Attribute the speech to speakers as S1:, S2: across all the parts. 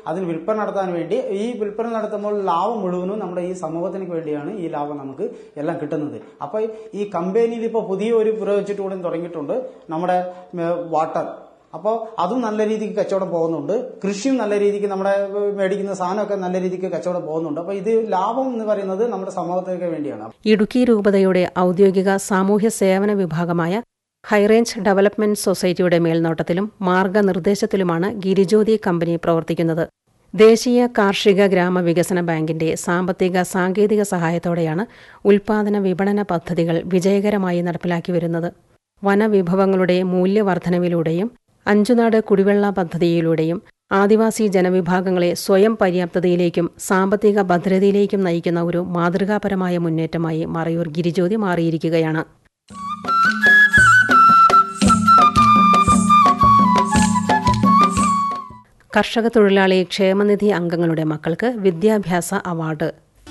S1: അതിന് വിൽപ്പന നടത്താൻ വേണ്ടി ഈ വിൽപ്പന നടത്തുമ്പോൾ ലാഭം മുഴുവനും നമ്മുടെ ഈ സമൂഹത്തിന് വേണ്ടിയാണ് ഈ ലാഭം നമുക്ക് എല്ലാം കിട്ടുന്നത് അപ്പൊ ഈ കമ്പനിയിൽ ഇപ്പോൾ പുതിയ ഒരു പുരോഗമിച്ചിട്ട് കൂടെ തുടങ്ങിയിട്ടുണ്ട് നമ്മുടെ ഏഹ്, വാട്ടർ അപ്പോൾ അതും നല്ല രീതിക്ക് കച്ചവടം പോകുന്നുണ്ട് കൃഷിയും നല്ല രീതിക്ക് നമ്മുടെ ഏഹ്, മേടിക്കുന്ന സാധനമൊക്കെ നല്ല രീതിക്ക് കച്ചവടം പോകുന്നുണ്ട് അപ്പോൾ ഇത് ലാഭം എന്ന് പറയുന്നത് നമ്മുടെ സമൂഹത്തിനൊക്കെ വേണ്ടിയാണ്
S2: ഇടുക്കി രൂപതയുടെ ഔദ്യോഗിക സാമൂഹ്യ സേവന വിഭാഗമായ ഹൈറേഞ്ച് ഡെവലപ്മെന്റ് സൊസൈറ്റിയുടെ മേൽനോട്ടത്തിലും മാർഗനിർദ്ദേശത്തിലുമാണ് ഗിരിജ്യോതി കമ്പനി പ്രവർത്തിക്കുന്നത് ദേശീയ കാർഷിക ഗ്രാമ വികസന ബാങ്കിന്റെ സാമ്പത്തിക സാങ്കേതിക സഹായത്തോടെയാണ് ഉൽപാദന വിപണന പദ്ധതികൾ വിജയകരമായി നടപ്പിലാക്കി വരുന്നത് വനവിഭവങ്ങളുടെ മൂല്യവർദ്ധനവിലൂടെയും അഞ്ചുനാട് കുടിവെള്ള പദ്ധതിയിലൂടെയും ആദിവാസി ജനവിഭാഗങ്ങളെ സ്വയം പര്യാപ്തതയിലേക്കും സാമ്പത്തിക ഭദ്രതയിലേക്കും നയിക്കുന്ന ഒരു മാതൃകാപരമായ മുന്നേറ്റമായി മറയൂർ ഗിരിജ്യോതി മാറിയിരിക്കുകയാണ് കർഷക തൊഴിലാളി ക്ഷേമനിധി അംഗങ്ങളുടെ മക്കൾക്ക് വിദ്യാഭ്യാസ അവാർഡ്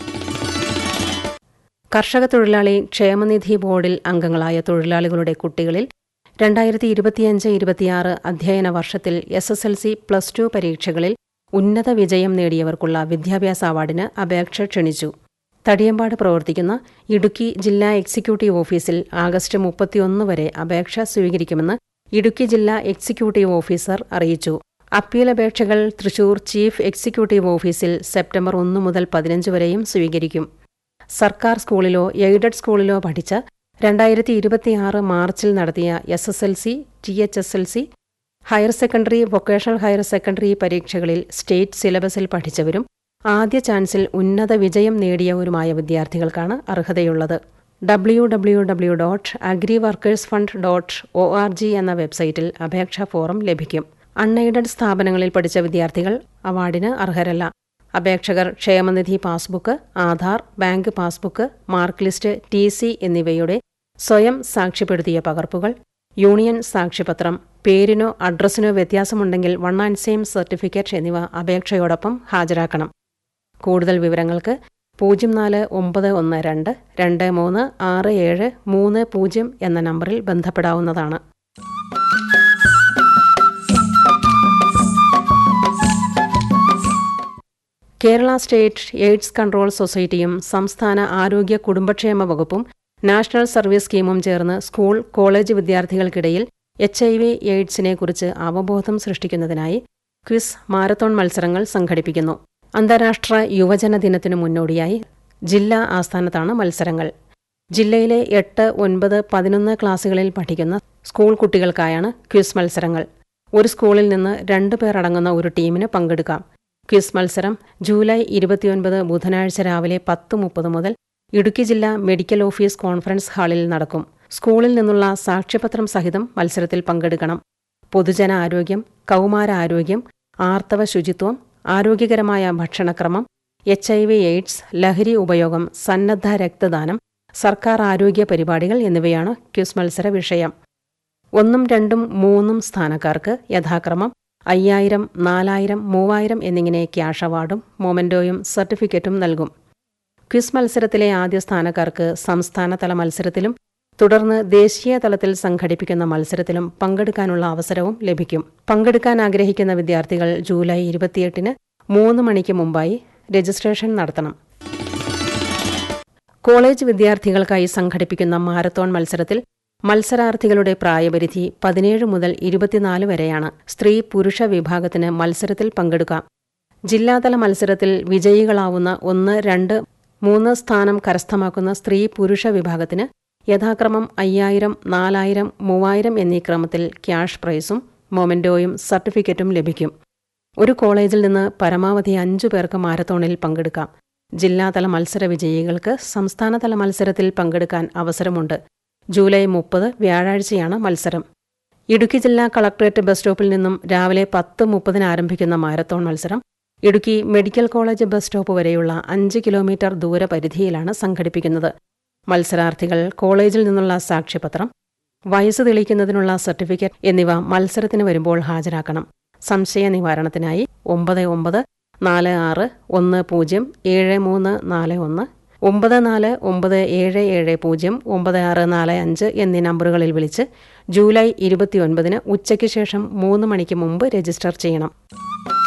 S2: കർഷക തൊഴിലാളി ക്ഷേമനിധി ബോർഡിൽ അംഗങ്ങളായ തൊഴിലാളികളുടെ കുട്ടികളിൽ രണ്ടായിരത്തി ഇരുപത്തിയഞ്ച് ഇരുപത്തിയാറ് അധ്യയന വർഷത്തിൽ S S L C plus two പരീക്ഷകളിൽ ഉന്നത വിജയം നേടിയവർക്കുള്ള വിദ്യാഭ്യാസ അവാർഡിന് അപേക്ഷ ക്ഷണിച്ചു തടിയമ്പാട് പ്രവർത്തിക്കുന്ന ഇടുക്കി ജില്ലാ എക്സിക്യൂട്ടീവ് ഓഫീസിൽ ആഗസ്റ്റ് മുപ്പത്തിയൊന്ന് വരെ അപേക്ഷ സ്വീകരിക്കുമെന്ന് ഇടുക്കി ജില്ലാ എക്സിക്യൂട്ടീവ് ഓഫീസർ അറിയിച്ചു അപ്പീൽ അപേക്ഷകൾ തൃശൂർ ചീഫ് എക്സിക്യൂട്ടീവ് ഓഫീസിൽ സെപ്റ്റംബർ ഒന്ന് മുതൽ പതിനഞ്ച് വരെയും സ്വീകരിക്കും സർക്കാർ സ്കൂളിലോ എയ്ഡഡ് സ്കൂളിലോ പഠിച്ച രണ്ടായിരത്തി ഇരുപത്തിയാറ് മാർച്ചിൽ നടത്തിയ S S L C T H S L C higher secondary vocational higher secondary പരീക്ഷകളിൽ സ്റ്റേറ്റ് സിലബസിൽ പഠിച്ചവരും ആദ്യ ചാൻസിൽ ഉന്നത വിജയം നേടിയവരുമായ വിദ്യാർത്ഥികൾക്കാണ് അർഹതയുള്ളത് W W W dot agri workers fund dot O R G എന്ന വെബ്സൈറ്റിൽ അപേക്ഷാ ഫോറം ലഭിക്കും അൺഎയ്ഡഡ് സ്ഥാപനങ്ങളിൽ പഠിച്ച വിദ്യാർത്ഥികൾ അവാർഡിന് അർഹരല്ല അപേക്ഷകർ ക്ഷേമനിധി passbook Aadhaar bank passbook mark list T C എന്നിവയുടെ സ്വയം സാക്ഷ്യപ്പെടുത്തിയ പകർപ്പുകൾ യൂണിയൻ സാക്ഷ്യപത്രം പേരിനോ അഡ്രസ്സിനോ വ്യത്യാസമുണ്ടെങ്കിൽ വൺ ആൻഡ് സെയിം സർട്ടിഫിക്കറ്റ് എന്നിവ അപേക്ഷയോടൊപ്പം ഹാജരാക്കണം കൂടുതൽ വിവരങ്ങൾക്ക് പൂജ്യം നാല് ഒമ്പത് ഒന്ന് രണ്ട് രണ്ട് മൂന്ന് ആറ് ഏഴ് മൂന്ന് പൂജ്യം എന്ന നമ്പറിൽ ബന്ധപ്പെടാവുന്നതാണ് കേരള സ്റ്റേറ്റ് എയ്ഡ്സ് കൺട്രോൾ സൊസൈറ്റിയും സംസ്ഥാന ആരോഗ്യ കുടുംബക്ഷേമ വകുപ്പും നാഷണൽ സർവീസ് സ്കീമും ചേർന്ന് സ്കൂൾ കോളേജ് വിദ്യാർത്ഥികൾക്കിടയിൽ എച്ച് ഐ വി എയ്ഡ്സിനെ കുറിച്ച് അവബോധം സൃഷ്ടിക്കുന്നതിനായി ക്വിസ് മാരത്തോൺ മത്സരങ്ങൾ സംഘടിപ്പിക്കുന്നു അന്താരാഷ്ട്ര യുവജന ദിനത്തിനു മുന്നോടിയായി ജില്ലാ ആസ്ഥാനത്താണ് മത്സരങ്ങൾ ജില്ലയിലെ എട്ട് ഒൻപത് പതിനൊന്ന് ക്ലാസുകളിൽ പഠിക്കുന്ന സ്കൂൾ കുട്ടികൾക്കായാണ് ക്വിസ് മത്സരങ്ങൾ ഒരു സ്കൂളിൽ നിന്ന് രണ്ടു പേർ അടങ്ങുന്ന ഒരു ടീമിന് പങ്കെടുക്കാം ക്വിസ് മത്സരം ജൂലൈ ഇരുപത്തിയൊൻപത് ബുധനാഴ്ച രാവിലെ പത്ത് മുപ്പത് മുതൽ ഇടുക്കി ജില്ലാ മെഡിക്കൽ ഓഫീസ് കോൺഫറൻസ് ഹാളിൽ നടക്കും സ്കൂളിൽ നിന്നുള്ള സാക്ഷ്യപത്രം സഹിതം മത്സരത്തിൽ പങ്കെടുക്കണം പൊതുജന ആരോഗ്യം കൗമാര ആരോഗ്യം ആർത്തവ ശുചിത്വം ആരോഗ്യകരമായ ഭക്ഷണക്രമം എച്ച് ഐ വി എയ്ഡ്സ് ലഹരി ഉപയോഗം സന്നദ്ധ രക്തദാനം സർക്കാർ ആരോഗ്യ പരിപാടികൾ എന്നിവയാണ് ക്വിസ് മത്സര വിഷയം ഒന്നും രണ്ടും മൂന്നും സ്ഥാനക്കാർക്ക് യഥാക്രമം അയ്യായിരം നാലായിരം മൂവായിരം എന്നിങ്ങനെ ക്യാഷ് അവാർഡും മൊമെന്റോയും സർട്ടിഫിക്കറ്റും നൽകും ക്വിസ് മത്സരത്തിലെ ആദ്യ സ്ഥാനക്കാർക്ക് സംസ്ഥാനതല മത്സരത്തിലും തുടർന്ന് ദേശീയ തലത്തിൽ സംഘടിപ്പിക്കുന്ന മത്സരത്തിലും പങ്കെടുക്കാനുള്ള അവസരവും ലഭിക്കും പങ്കെടുക്കാൻ ആഗ്രഹിക്കുന്ന വിദ്യാർത്ഥികൾ ജൂലൈ ഇരുപത്തിയെട്ടിന് മൂന്ന് മണിക്ക് മുമ്പായി രജിസ്ട്രേഷൻ നടത്തണം കോളേജ് വിദ്യാർത്ഥികൾക്കായി സംഘടിപ്പിക്കുന്ന മാരത്തോൺ മത്സരത്തിൽ മത്സരാർത്ഥികളുടെ പ്രായപരിധി പതിനേഴ് മുതൽ ഇരുപത്തിനാല് വരെയാണ് സ്ത്രീ പുരുഷ വിഭാഗത്തിന് മത്സരത്തിൽ പങ്കെടുക്കാം ജില്ലാതല മത്സരത്തിൽ വിജയികളാവുന്ന ഒന്ന് രണ്ട് മൂന്ന് സ്ഥാനം കരസ്ഥമാക്കുന്ന സ്ത്രീ പുരുഷ വിഭാഗത്തിന് യഥാക്രമം അയ്യായിരം നാലായിരം മൂവായിരം എന്നീ ക്രമത്തിൽ ക്യാഷ് പ്രൈസും മൊമെന്റോയും സർട്ടിഫിക്കറ്റും ലഭിക്കും ഒരു കോളേജിൽ നിന്ന് പരമാവധി അഞ്ചു പേർക്ക് മാരത്തോണിൽ പങ്കെടുക്കാം ജില്ലാതല മത്സര വിജയികൾക്ക് സംസ്ഥാനതല മത്സരത്തിൽ പങ്കെടുക്കാൻ അവസരമുണ്ട് ജൂലൈ മുപ്പത് വ്യാഴാഴ്ചയാണ് മത്സരം ഇടുക്കി ജില്ലാ കളക്ടറേറ്റ് ബസ് സ്റ്റോപ്പിൽ നിന്നും രാവിലെ പത്ത് മുപ്പതിന് ആരംഭിക്കുന്ന മാരത്തോൺ മത്സരം Idukki medical college bus stop വരെയുള്ള അഞ്ച് കിലോമീറ്റർ ദൂരപരിധിയിലാണ് സംഘടിപ്പിക്കുന്നത് മത്സരാർത്ഥികൾ കോളേജിൽ നിന്നുള്ള സാക്ഷ്യപത്രം വയസ്സ് തെളിയിക്കുന്നതിനുള്ള സർട്ടിഫിക്കറ്റ് എന്നിവ മത്സരത്തിന് വരുമ്പോൾ ഹാജരാക്കണം സംശയ നിവാരണത്തിനായി ഒമ്പത് ഒമ്പത് നാല് ആറ് ഒന്ന് പൂജ്യം ഏഴ് മൂന്ന് നാല് ഒന്ന് ഒമ്പത് നാല് ഒമ്പത് ഏഴ് ഏഴ് പൂജ്യം ഒമ്പത് ആറ് നാല് അഞ്ച് എന്നീ നമ്പറുകളിൽ വിളിച്ച് ജൂലൈ ഇരുപത്തിയൊൻപതിന് ഉച്ചയ്ക്ക് ശേഷം മൂന്ന് മണിക്ക് മുമ്പ് രജിസ്റ്റർ ചെയ്യണം